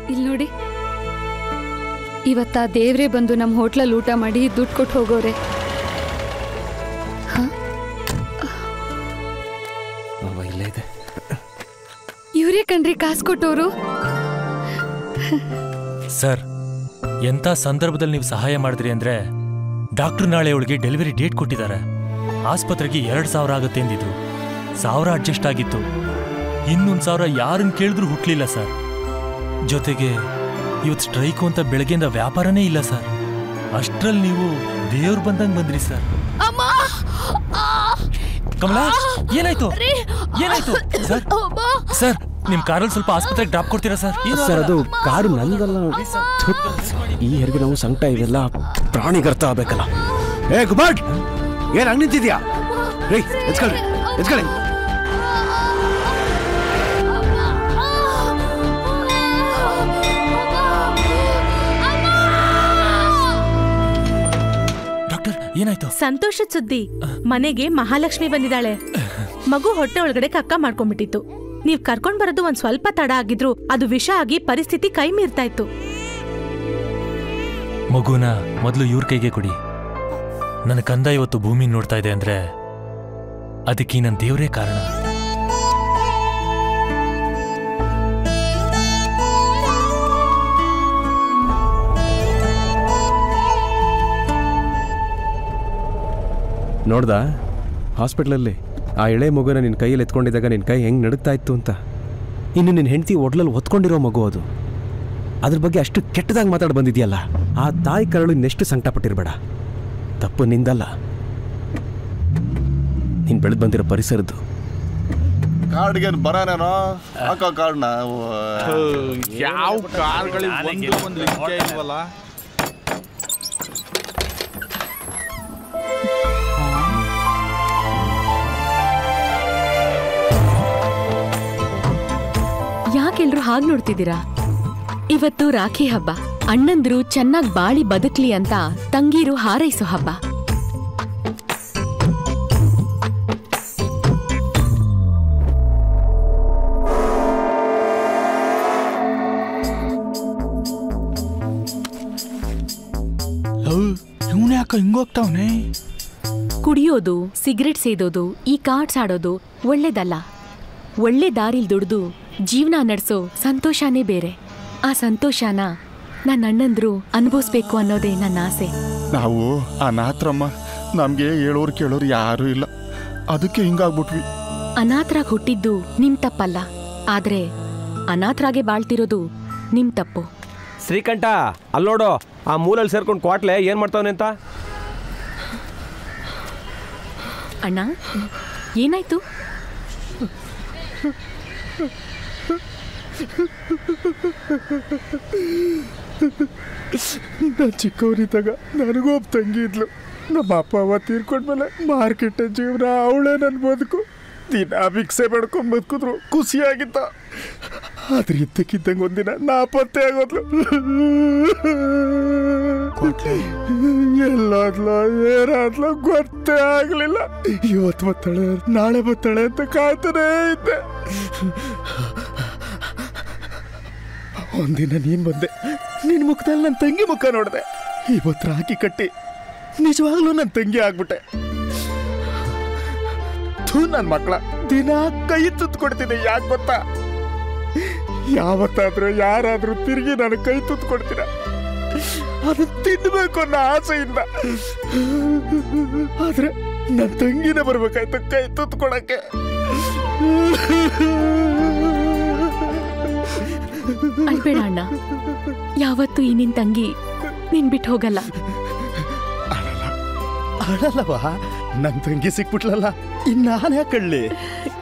ಇಲ್ಲಿ ನೋಡಿ ಇವತ್ತ ದೇವ್ರೇ ಬಂದು ನಮ್ಮ ಹೋಟ್ಲಲ್ಲಿ ಊಟ ಮಾಡಿ ದುಡ್ಡು ಕೊಟ್ಟು ಹೋಗೋರೆ ಅವ್ವ ಇಲ್ಲೇ ಇದೆ ಇವರೇ ಕಣ್ರಿ ಕಾಸು ಕೊಟ್ಟೋರು ಸರ್ ಎಂಥ ಸಂದರ್ಭದಲ್ಲಿ ನೀವು ಸಹಾಯ ಮಾಡಿದ್ರಿ ಅಂದ್ರೆ ಡಾಕ್ಟರ್ ನಾಳೆ ಅವಳಿಗೆ ಡೆಲಿವರಿ ಡೇಟ್ ಕೊಟ್ಟಿದ್ದಾರೆ ಆಸ್ಪತ್ರೆಗೆ ಎರಡು ಸಾವಿರ ಆಗುತ್ತೆ ಎಂದಿದ್ರು ಸಾವಿರ ಅಡ್ಜಸ್ಟ್ ಆಗಿತ್ತು ಇನ್ನೊಂದು ಸಾವಿರ ಯಾರನ್ನ ಕೇಳಿದ್ರು ಹುಟ್ಲಿಲ್ಲ ಸರ್ ಜೊತೆಗೆ ಇವತ್ತು ಸ್ಟ್ರೈಕು ಅಂತ ಬೆಳಗ್ಗೆಯಿಂದ ವ್ಯಾಪಾರನೇ ಇಲ್ಲ ಸರ್ ಅಷ್ಟ್ರಲ್ಲಿ ನೀವು ದೇವ್ರು ಬಂದಂಗೆ ಬಂದ್ರಿ ಸರ್ ಕಮಲಾ ಏನಾಯ್ತು ಏನಾಯ್ತು ಸರ್ ಸರ್ ನಿಮ್ ಕಾರಲ್ಲಿ ಸ್ವಲ್ಪ ಆಸ್ಪತ್ರೆಗೆ ಡ್ರಾಪ್ ಕೊಡ್ತೀರಾ ಸರ್ ಏನು ಸರ್ ಅದು ಕಾರು ನಂದಲ್ಲ ಥು, ಈ ಹೆರಿಗೆ ನಾವು ಸಂಕಟ ಇವೆಲ್ಲ ಪ್ರಾಣಿಗರ್ತ ಆಗ್ಬೇಕಲ್ಲ ಏ ಗುಬಾಟ್ ಏನ್ ಹಂಗ್ ನಿಂತಿದ್ಯಾ ರೇ ಎಚ್ಕೊಳ್ರಿ ಎಚ್ಕೊಳ್ಳಿ ಡಾಕ್ಟರ್ ಏನಾಯ್ತು ಸಂತೋಷದ ಸುದ್ದಿ ಮನೆಗೆ ಮಹಾಲಕ್ಷ್ಮಿ ಬಂದಿದ್ದಾಳೆ ಮಗು ಹೊಟ್ಟೆ ಒಳಗಡೆ ಕಕ್ಕ ಮಾಡ್ಕೊಂಡ್ಬಿಟ್ಟಿತ್ತು ನೀವ್ ಕರ್ಕೊಂಡ್ ಬರೋದು ಒಂದ್ ಸ್ವಲ್ಪ ತಡ ಆಗಿದ್ರು ಅದು ವಿಷ ಆಗಿ ಪರಿಸ್ಥಿತಿ ಕೈ ಮೀರ್ತಾ ಇತ್ತು ಮಗುನ ಮೊದಲು ಇವ್ರ ಕೈಗೆ ಕೊಡಿ ನನ್ನ ಕಂದ ಇವತ್ತು ಭೂಮಿ ನೋಡ್ತಾ ಇದೆ ಅಂದ್ರೆ ಅದಕ್ಕೆ ನನ್ನ ದೇವರೇ ಕಾರಣ ನೋಡ್ದ ಹಾಸ್ಪಿಟ್ಲಲ್ಲಿ ಆ ಎಳೆ ಮಗುನ ನಿನ್ನ ಕೈಯಲ್ಲಿ ಎತ್ಕೊಂಡಿದ್ದಾಗ ನಿನ್ನ ಕೈ ಹೆಂಗೆ ನಡುಗ್ತಾ ಇತ್ತು ಅಂತ ಇನ್ನು ನಿನ್ನ ಹೆಂಡತಿ ಒಡ್ಲಲ್ಲಿ ಹೊತ್ಕೊಂಡಿರೋ ಮಗು ಅದು ಅದ್ರ ಬಗ್ಗೆ ಅಷ್ಟು ಕೆಟ್ಟದಾಗಿ ಮಾತಾಡಿ ಬಂದಿದ್ಯಲ್ಲ ಆ ತಾಯಿ ಕರಳು ಇನ್ನೆಷ್ಟು ಸಂಕಟ ಪಟ್ಟಿರ್ಬೇಡ ತಪ್ಪು ನಿಂದಲ್ಲ ನೀನು ಬೆಳೆದು ಬಂದಿರೋ ಪರಿಸರದ್ದು ಕಾರ್ಡ್ಗೇನು ಬರಾನೇನೋ ಹಾಕೋ ಕಾರ್ಡ್ನ ಯಾವ ಕಾರ್ಗಳಿಗೆ ಒಂದು ಒಂದು ಲಿಂಕೇ ಇಲ್ವಲ್ಲ ಯಾಕೆಲ್ರು ಹಾಗೆ ನೋಡ್ತಿದ್ದೀರಾ ಇವತ್ತು ರಾಖಿ ಹಬ್ಬ ಅಣ್ಣಂದ್ರು ಚೆನ್ನಾಗ್ ಬಾಳಿ ಬದುಕ್ಲಿ ಅಂತ ತಂಗೀರು ಹಾರೈಸೋ ಹಬ್ಬ ಇವನು ಯಾಕ ಹಿಂಗೋಗ್ತಾವನೆ ಕುಡಿಯೋದು ಸಿಗರೆಟ್ ಸೇದೋದು ಈ ಕಾರ್ಡ್ಸ್ ಆಡೋದು ಒಳ್ಳೇದಲ್ಲ ಒಳ್ಳೆ ದಾರಿಲ್ ದುಡ್ದು ಜೀವನ ನಡೆಸೋ ಸಂತೋಷನೇ ಬೇರೆ ಆ ಸಂತೋಷನ ನನ್ನ ಅಣ್ಣಂದ್ರು ಅನುಭವಿಸ್ಬೇಕು ಅನ್ನೋದೇ ನನ್ನ ಆಸೆ ನಾವು ಅನಾಥರಮ್ಮ ನಮಗೆ ಹೇಳೋರು ಕೇಳೋರು ಯಾರೂ ಇಲ್ಲ ಅದಕ್ಕೆ ಹಿಂಗಾಗ್ಬಿಟ್ವಿ ಅನಾಥರಾಗ್ ಹುಟ್ಟಿದ್ದು ನಿಮ್ ತಪ್ಪಲ್ಲ ಆದ್ರೆ ಅನಾಥರಾಗೆ ಬಾಳ್ತಿರೋದು ನಿಮ್ ತಪ್ಪು ಶ್ರೀಕಂಠ ಅಲ್ಲಿ ನೋಡು ಆ ಮೂಲಲ್ಲಿ ಸೇರ್ಕೊಂಡು ಕ್ವಾಟ್ಲೆ ಏನು ಮಾಡ್ತಾವನೆ ಅಂತ ಅಣ್ಣ ಏನಾಯ್ತು ನಾನು ಚಿಕ್ಕವರಿದ್ದಾಗ ನನಗೂ ಒಬ್ಬ ತಂಗಿ ಇದ್ಲು ನಮ್ಮ ಅಪ್ಪ ಅವ್ವ ತೀರ್ಕೊಂಡ್ಮೇಲೆ ಮಾರ್ಕೆಟ್ ಜೀವನ ಅವಳೇ ನನ್ನ ಬದುಕು ದಿನ ಭಿಕ್ಷೆ ಬೇಡ್ಕೊಂಡ್ ಬದುಕಿದ್ರು ಖುಷಿಯಾಗಿತ್ತ ಆದ್ರೆ ಇದ್ದಕ್ಕಿದ್ದಂಗೆ ಒಂದಿನ ನಾಪತ್ತೆ ಆಗೋದ್ಲು ಎಲ್ಲಾದ್ಲ ಏನಾದ್ಲ ಗೊತ್ತೇ ಆಗ್ಲಿಲ್ಲ ಇವತ್ತು ಬತ್ತಾಳೆ ನಾಳೆ ಬತ್ತಾಳೆ ಅಂತ ಕಾಯ್ತಾನೇ ಇದ್ದೆ ಒಂದಿನ ನೀನ್ ಬಂದೆ ನಿನ್ ಮುಖದಲ್ಲಿ ನನ್ನ ತಂಗಿ ಮುಖ ನೋಡಿದೆ ಇವತ್ತು ರಾಖಿ ಕಟ್ಟಿ ನಿಜವಾಗ್ಲೂ ನನ್ನ ತಂಗಿ ಆಗ್ಬಿಟ್ಟೆ ಥೂ ನನ್ನ ಮಕ್ಕಳ ದಿನ ಕೈ ತುತ್ತು ಕೊಡ್ತಿದ್ದೆ ಯಾಕೆ ಗೊತ್ತಾ ಯಾವತ್ತಾದ್ರೂ ಯಾರಾದ್ರೂ ತಿರುಗಿ ನಾನು ಕೈ ತುತ್ತು ಕೊಡ್ತೀರ ಅದು ತಿನ್ಬೇಕು ಅನ್ನೋ ಆಸೆಯಿಂದ ಆದ್ರೆ ನನ್ನ ತಂಗಿನೇ ಬರ್ಬೇಕಾಯ್ತು ಕೈ ತುತ್ತು ಕೊಡಕ್ಕೆ ಅಳ್ಬೇಡ ಅಣ್ಣ ಯಾವತ್ತೂ ಈ ನಿನ್ ತಂಗಿ ನಿನ್ ಬಿಟ್ಟು ಹೋಗಲ್ಲ ಅಳಲ್ಲವಾ ನನ್ನ ತಂಗಿ ಸಿಕ್ಬಿಟ್ಲಲ್ಲ ಇನ್ನಾನ್ ಯಾಕಳ್ಳಿ